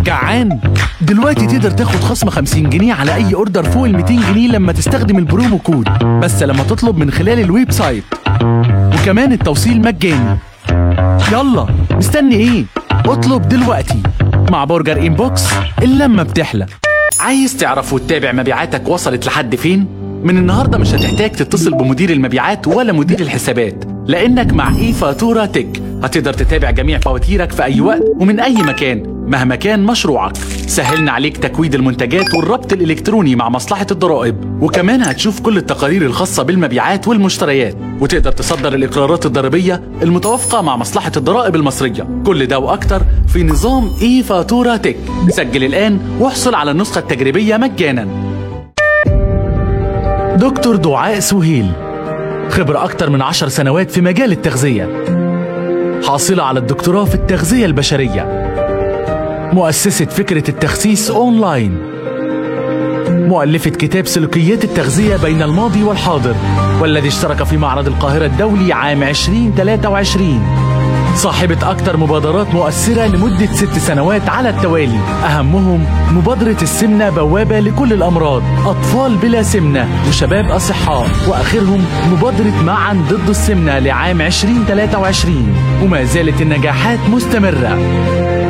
جعان دلوقتي تقدر تاخد خصم 50 جنيه على اي اوردر فوق ال 200 جنيه لما تستخدم البرومو كود بس لما تطلب من خلال الويب سايت وكمان التوصيل مجاني يلا مستني ايه اطلب دلوقتي مع برجر انبوكس اللمه بتحلى عايز تعرف وتتابع مبيعاتك وصلت لحد فين من النهارده مش هتحتاج تتصل بمدير المبيعات ولا مدير الحسابات لانك مع اي فاتوره تك هتقدر تتابع جميع فواتيرك في اي وقت ومن اي مكان مهما كان مشروعك سهلنا عليك تكويد المنتجات والربط الالكتروني مع مصلحه الضرائب وكمان هتشوف كل التقارير الخاصه بالمبيعات والمشتريات وتقدر تصدر الاقرارات الضريبيه المتوافقه مع مصلحه الضرائب المصريه كل ده واكتر في نظام اي فاتوره تك سجل الان واحصل على النسخه التجريبيه مجانا دكتور دعاء سهيل خبرة أكتر من عشر سنوات في مجال التغذية حاصلة على الدكتوراه في التغذية البشرية مؤسسة فكرة التخسيس أونلاين مؤلفة كتاب سلوكيات التغذية بين الماضي والحاضر والذي اشترك في معرض القاهرة الدولي عام 2023 صاحبة أكثر مبادرات مؤثرة لمدة ست سنوات على التوالي أهمهم مبادرة السمنة بوابة لكل الأمراض أطفال بلا سمنة وشباب أصحاء وآخرهم مبادرة معا ضد السمنة لعام 2023 وما زالت النجاحات مستمرة